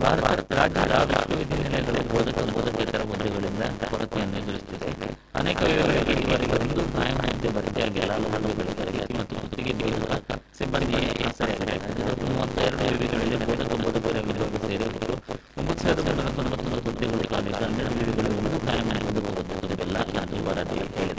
ಭಾರತ ರಾಜ್ಯದ ವಿಶ್ವವಿದ್ಯಾನಿಲಯಗಳು ಬೋಧಕ ಬೋಧಕೇತರ ಹುದ್ದೆಗಳಿಂದ ಕೊರತೆಯನ್ನು ಎದುರಿಸುತ್ತಿದೆ ಅನೇಕ ವಿಭಾಗಗಳಿಗೆ ಇವರಿಗೆ ಒಂದು ನ್ಯಾಯ ಹುದ್ದೆ ಭರ್ತಿಯಾಗಿಲ್ಲ ಹಲವು ವಿಭಾಗಗಳಿಗೆ ಮತ್ತು ಗುತ್ತಿಗೆ ಬೋಧಕ ಸಿಬ್ಬಂದಿಯೇ ಆಸರೆಯಾಗಿದೆ ರಾಜ್ಯದ ಮೂವತ್ತೆರಡು ವಿಭಾಗಗಳಲ್ಲಿ ಬೋಧಕ ಬೋಧಕರ ವಿಭಾಗ ಸೇರಿಬಿಟ್ಟು ಒಂಬತ್ತು ಸಾವಿರದ ಮುನ್ನೂರ ತೊಂಬತ್ತೊಂಬತ್ತು ಹುದ್ದೆಗಳು ಖಾಲಿ ಹನ್ನೆರಡು ವಿಭಾಗಗಳಲ್ಲಿ ಒಂದು ನ್ಯಾಯ ಹುದ್ದೆ ಹೋಗುತ್ತಿಲ್ಲ ಎಂದು ವರದಿ ಹೇಳಿದೆ